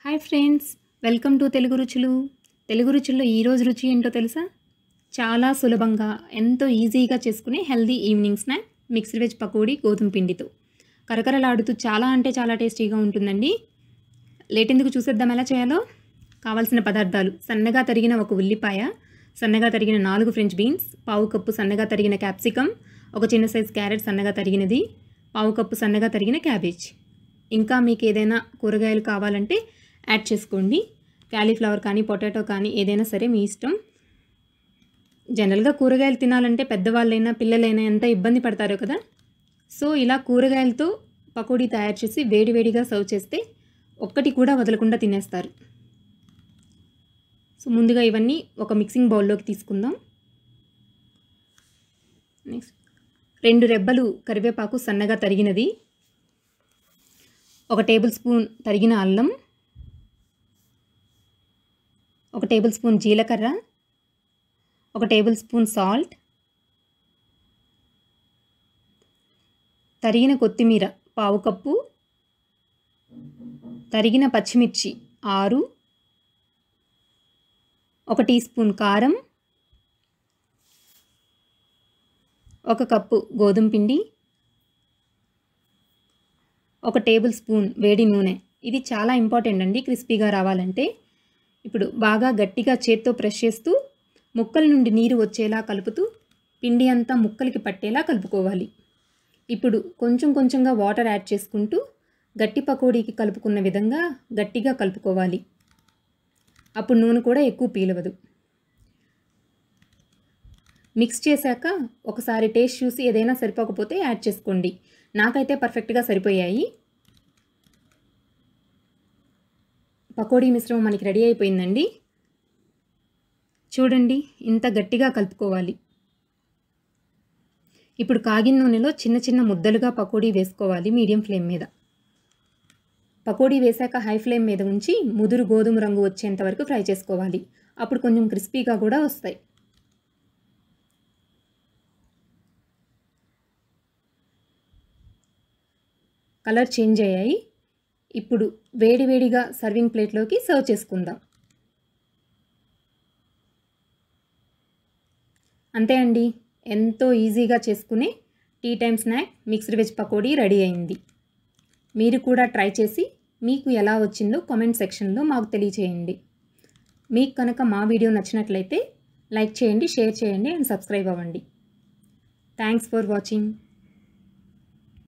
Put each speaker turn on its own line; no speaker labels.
hi friends welcome to Telugu రుచులు తెలుగు రుచుల్లో ఈరోజు రుచి ఏంటో తెలుసా చాలా సులభంగా ఎంతో ఈజీగా చేసుకునే healthy evening snack mixed veg pakodi గోధుమ పిండితో కరకరలాడుతూ చాలా అంటే చాలా టేస్టీగా ఉంటుందండి లేట్ ఎందుకు చూసేద్దాం ఎలా చేయాలో కావాల్సిన పదార్థాలు సన్నగా తరిగిన ఒక ఉల్లిపాయ సన్నగా తరిగిన నాలుగు ఫ్రెంచ్ బీన్స్ పావు కప్పు సన్నగా తరిగిన క్యాప్సికమ్ ఒక చిన్న సైజ్ క్యారెట్ సన్నగా తరిగినది పావు కప్పు సన్నగా తరిగిన క్యాబేజ్ ఇంకా మీకు ఏదైనా కూరగాయలు కావాలంటే యాడ్ చేసుకోండి క్యాలీఫ్లవర్ కానీ పొటాటో కానీ ఏదైనా సరే మీ ఇష్టం జనరల్గా కూరగాయలు తినాలంటే పెద్దవాళ్ళైనా పిల్లలైనా ఎంత ఇబ్బంది పడతారో కదా సో ఇలా కూరగాయలతో పకోడీ తయారు చేసి వేడివేడిగా సర్వ్ చేస్తే ఒక్కటి కూడా వదలకుండా తినేస్తారు సో ముందుగా ఇవన్నీ ఒక మిక్సింగ్ బౌల్లోకి తీసుకుందాం నెక్స్ట్ రెండు రెబ్బలు కరివేపాకు సన్నగా తరిగినది ఒక టేబుల్ స్పూన్ తరిగిన అల్లం ఒక టేబుల్ స్పూన్ జీలకర్ర ఒక టేబుల్ స్పూన్ సాల్ట్ తరిగిన కొత్తిమీర పావు కప్పు తరిగిన పచ్చిమిర్చి ఆరు ఒక టీ స్పూన్ కారం ఒక కప్పు గోధుమ పిండి ఒక టేబుల్ స్పూన్ వేడి నూనె ఇది చాలా ఇంపార్టెంట్ అండి క్రిస్పీగా రావాలంటే ఇప్పుడు బాగా గట్టిగా చేత్తో ప్రెస్ చేస్తూ ముక్కల నుండి నీరు వచ్చేలా కలుపుతూ పిండి అంతా ముక్కలకి పట్టేలా కలుపుకోవాలి ఇప్పుడు కొంచెం కొంచెంగా వాటర్ యాడ్ చేసుకుంటూ గట్టి పకోడీకి కలుపుకున్న విధంగా గట్టిగా కలుపుకోవాలి అప్పుడు నూనె కూడా ఎక్కువ పీలవదు మిక్స్ చేశాక ఒకసారి టేస్ట్ చూసి ఏదైనా సరిపోకపోతే యాడ్ చేసుకోండి నాకైతే పర్ఫెక్ట్గా సరిపోయాయి పకోడీ మిశ్రమం మనకి రెడీ అయిపోయిందండి చూడండి ఇంత గట్టిగా కలుపుకోవాలి ఇప్పుడు కాగిన నూనెలో చిన్న చిన్న ముద్దలుగా పకోడీ వేసుకోవాలి మీడియం ఫ్లేమ్ మీద పకోడీ వేశాక హై ఫ్లేమ్ మీద ఉంచి ముదురు గోధుమ రంగు వచ్చేంత వరకు ఫ్రై చేసుకోవాలి అప్పుడు కొంచెం క్రిస్పీగా కూడా వస్తాయి కలర్ చేంజ్ అయ్యాయి ఇప్పుడు వేడివేడిగా సర్వింగ్ ప్లేట్లోకి సర్వ్ చేసుకుందాం అంతే అండి ఎంతో ఈజీగా చేసుకునే tea time snack mixed veg pakodi ready అయింది మీరు కూడా ట్రై చేసి మీకు ఎలా వచ్చిందో కామెంట్ సెక్షన్లో మాకు తెలియచేయండి మీకు కనుక మా వీడియో నచ్చినట్లయితే లైక్ చేయండి షేర్ చేయండి అండ్ సబ్స్క్రైబ్ అవ్వండి థ్యాంక్స్ ఫర్ వాచింగ్